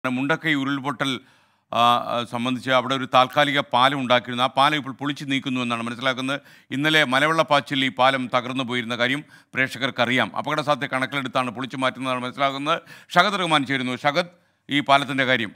മുണ്ടക്കൈ ഉരുൾപൊട്ടൽ ആ, ആ, സംബന്ധിച്ച് അവിടെ ഒരു താൽക്കാലിക പാലം ഉണ്ടാക്കിയിരുന്നു ആ പാലം ഇപ്പോൾ പൊളിച്ചു നീക്കുന്നു എന്നാണ് മനസ്സിലാക്കുന്നത് ഇന്നലെ മലവെള്ളപ്പാച്ചിൽ ഈ പാലം തകർന്നു പോയിരുന്ന കാര്യം പ്രേക്ഷകർക്കറിയാം അപകട സാധ്യത കണക്കിലെടുത്താണ് പൊളിച്ചു മാറ്റുന്നതാണ് മനസ്സിലാക്കുന്നത് ഷഹദ് റഹ്മാൻ ചേരുന്നു ഷഹദ് ഈ പാലത്തിൻ്റെ കാര്യം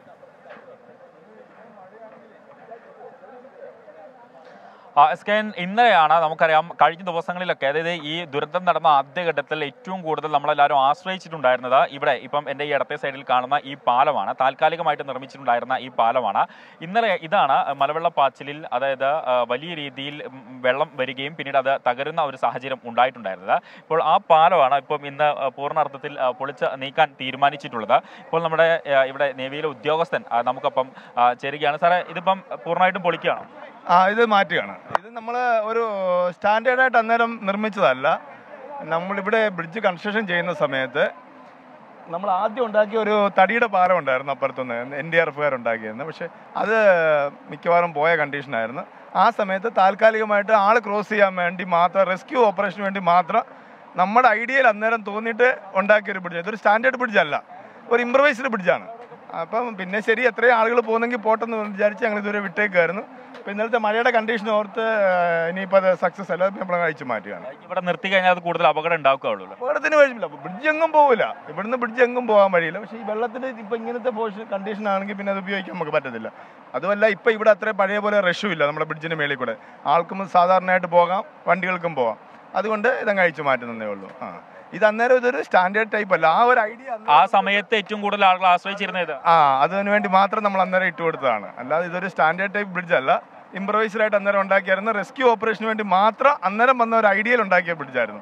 ആ, എസ് കെ എൻ ഇന്നലെയാണ് നമുക്കറിയാം കഴിഞ്ഞ ദിവസങ്ങളിലൊക്കെ അതായത് ഈ ദുരന്തം നടന്ന ആദ്യഘട്ടത്തിൽ ഏറ്റവും കൂടുതൽ നമ്മളെല്ലാവരും ആശ്രയിച്ചിട്ടുണ്ടായിരുന്നത് ഇവിടെ ഇപ്പം എൻ്റെ ഈ ഇടത്തെ സൈഡിൽ കാണുന്ന ഈ പാലമാണ് താൽക്കാലികമായിട്ട് നിർമ്മിച്ചിട്ടുണ്ടായിരുന്ന ഈ പാലമാണ് ഇന്നലെ ഇതാണ് മലവെള്ളപ്പാച്ചിലിൽ അതായത് ആ, വലിയ രീതിയിൽ ഉം, വെള്ളം വരികയും പിന്നീട് അത് തകരുന്ന ഒരു സാഹചര്യം ഉണ്ടായിട്ടുണ്ടായിരുന്നത് ഇപ്പോൾ ആ പാലമാണ് ഇപ്പം ഇന്ന് ആ, പൂർണ്ണാർത്ഥത്തിൽ ആ, പൊളിച്ച് നീക്കാൻ തീരുമാനിച്ചിട്ടുള്ളത് ഇപ്പോൾ നമ്മുടെ ആ, ഇവിടെ നേവിയിലെ ഉദ്യോഗസ്ഥൻ ആ, നമുക്കൊപ്പം ആ, ചേരുകയാണ് സാറേ ഇതിപ്പം പൂർണ്ണമായിട്ടും പൊളിക്കുകയാണോ ആ ഇത് മാറ്റുകയാണ് ഇത് നമ്മൾ ഒരു സ്റ്റാൻഡേർഡായിട്ട് അന്നേരം നിർമ്മിച്ചതല്ല നമ്മളിവിടെ ബ്രിഡ്ജ് കൺസ്ട്രക്ഷൻ ചെയ്യുന്ന സമയത്ത് നമ്മൾ ആദ്യം ഉണ്ടാക്കിയ ഒരു തടിയുടെ പാലം ഉണ്ടായിരുന്നു അപ്പുറത്തുനിന്ന് എൻ ഡി ആർ എഫുകാർ ഉണ്ടാക്കിയിരുന്നു പക്ഷേ അത് മിക്കവാറും പോയ കണ്ടീഷനായിരുന്നു ആ സമയത്ത് താൽക്കാലികമായിട്ട് ആൾ ക്രോസ് ചെയ്യാൻ വേണ്ടി മാത്രം റെസ്ക്യൂ ഓപ്പറേഷന് വേണ്ടി മാത്രം നമ്മുടെ ഐഡിയയിൽ അന്നേരം തോന്നിയിട്ട് ഉണ്ടാക്കിയ ഒരു ബ്രിഡ്ജ് ഇതൊരു സ്റ്റാൻഡേർഡ് ബ്രിഡ്ജ് അല്ല ഒരു ഇംപ്രവൈസ്ഡ് ബ്രിഡ്ജാണ് അപ്പം പിന്നെ ശരി എത്രയും ആളുകൾ പോകുന്നെങ്കിൽ പോട്ടെന്ന് വിചാരിച്ച് ഞങ്ങൾ ഇതുവരെ വിട്ടേക്കായിരുന്നു അപ്പം ഇന്നലത്തെ മഴയുടെ കണ്ടീഷൻ ഓർത്ത് ഇനിയിപ്പോൾ അത് സക്സസ് അല്ല നമ്മൾ അഴിച്ചു മാറ്റുകയാണ് ഇവിടെ നിർത്തി കഴിഞ്ഞാൽ അത് കൂടുതൽ അപകടം ഉണ്ടാക്കുകയുള്ളൂ അപകടത്തിന് വഴിയില്ല ബ്രിഡ്ജ് എങ്ങും പോകില്ല ഇവിടുന്ന് ബ്രിഡ്ജ് എങ്ങും പോകാൻ വഴിയില്ല പക്ഷേ ഈ വെള്ളത്തിന് ഇപ്പം ഇങ്ങനത്തെ പോഷൻ കണ്ടീഷൻ ആണെങ്കിൽ പിന്നെ അത് ഉപയോഗിക്കാൻ നമുക്ക് പറ്റത്തില്ല അതുമല്ല ഇപ്പം ഇവിടെ അത്ര പഴയ പോലെ റഷും ഇല്ല നമ്മുടെ ബ്രിഡ്ജിൻ്റെ മേളിൽ കൂടെ ആൾക്കും സാധാരണയായിട്ട് പോകാം വണ്ടികൾക്കും പോകാം അതുകൊണ്ട് ഇതങ്ങ് അഴിച്ചു മാറ്റുന്നതേ ഉള്ളൂ ആ ഇത് അന്നേരം ഇതൊരു സ്റ്റാൻഡേർഡ് ടൈപ്പ് അല്ല ആ ഒരു ഐഡിയ ആ സമയത്ത് ഏറ്റവും കൂടുതൽ ആളുകൾ ആശ്രയിച്ചിരുന്നത് ഇത് ആ അതിനു വേണ്ടി മാത്രം നമ്മൾ അന്നേരം ഇട്ട് കൊടുത്തതാണ് അല്ലാതെ ഇതൊരു സ്റ്റാൻഡേർഡ് ടൈപ്പ് ബ്രിഡ്ജ് അല്ല ഇംപ്രവൈസ്ഡ് ആയിട്ട് അന്നേരം ഉണ്ടാക്കിയായിരുന്നു റെസ്ക്യൂ ഓപ്പറേഷന് വേണ്ടി മാത്രം അന്നേരം വന്ന ഒരു ഐഡിയയിൽ ഉണ്ടാക്കിയ ബ്രിഡ്ജായിരുന്നു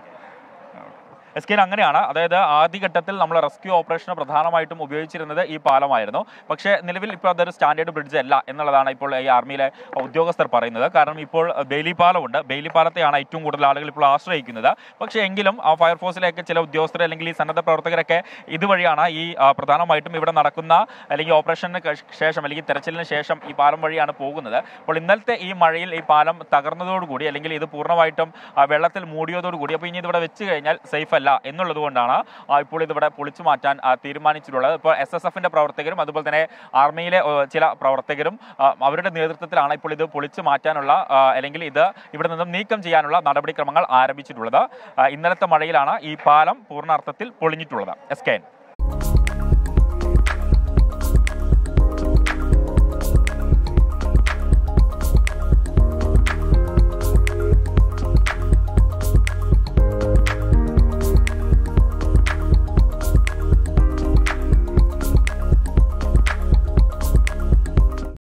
എസ് കെ അങ്ങനെയാണ് അതായത് ആദ്യഘട്ടത്തിൽ നമ്മൾ റെസ്ക്യൂ ഓപ്പറേഷന് പ്രധാനമായിട്ടും ഉപയോഗിച്ചിരുന്നത് ഈ പാലമായിരുന്നു പക്ഷേ നിലവിൽ ഇപ്പോൾ അതൊരു സ്റ്റാൻഡേർഡ് ബ്രിഡ്ജ് അല്ല എന്നുള്ളതാണ് ഇപ്പോൾ ഈ ആർമിയിലെ ഉദ്യോഗസ്ഥർ പറയുന്നത് കാരണം ഇപ്പോൾ ബെയിലി പാലമുണ്ട് ബെയിലി പാലത്തെയാണ് ഏറ്റവും കൂടുതൽ ആളുകൾ ഇപ്പോൾ ആശ്രയിക്കുന്നത് പക്ഷേ എങ്കിലും ആ ഫയർഫോഴ്സിലേക്ക് ചില ഉദ്യോഗസ്ഥർ അല്ലെങ്കിൽ ഈ സന്നദ്ധ പ്രവർത്തകരൊക്കെ ഇതുവഴിയാണ് ഈ ആ, പ്രധാനമായിട്ടും ഇവിടെ നടക്കുന്ന അല്ലെങ്കിൽ ഓപ്പറേഷന് ക- ശേഷം അല്ലെങ്കിൽ തെരച്ചിലിന് ശേഷം ഈ പാലം വഴിയാണ് പോകുന്നത് അപ്പോൾ ഇന്നലത്തെ ഈ മഴയിൽ ഈ പാലം തകർന്നതോടുകൂടി അല്ലെങ്കിൽ ഇത് പൂർണ്ണമായിട്ടും ആ, വെള്ളത്തിൽ മൂടിയതോടുകൂടി അപ്പോൾ ഇനി ഇതിവിടെ വെച്ച് കഴിഞ്ഞാൽ സേഫ് അല്ല എന്നുള്ളത് കൊണ്ടാണ് ആ, ഇപ്പോൾ ഇതിവിടെ പൊളിച്ചു മാറ്റാൻ ആ, തീരുമാനിച്ചിട്ടുള്ളത് ഇപ്പോൾ എസ് എസ് എഫിന്റെ പ്രവർത്തകരും അതുപോലെ തന്നെ ആർമിയിലെ ഏ, ചില പ്രവർത്തകരും ആ, അവരുടെ നേതൃത്വത്തിലാണ് ഇപ്പോൾ ഇത് പൊളിച്ചു മാറ്റാനുള്ള ആ, അല്ലെങ്കിൽ ഇത് ഇവിടെ നിന്നും നീക്കം ചെയ്യാനുള്ള നടപടിക്രമങ്ങൾ ആരംഭിച്ചിട്ടുള്ളത് ആ, ഇന്നലത്തെ മഴയിലാണ് ഈ പാലം പൂർണ്ണാർത്ഥത്തിൽ പൊളിഞ്ഞിട്ടുള്ളത് എസ് കെ എൻ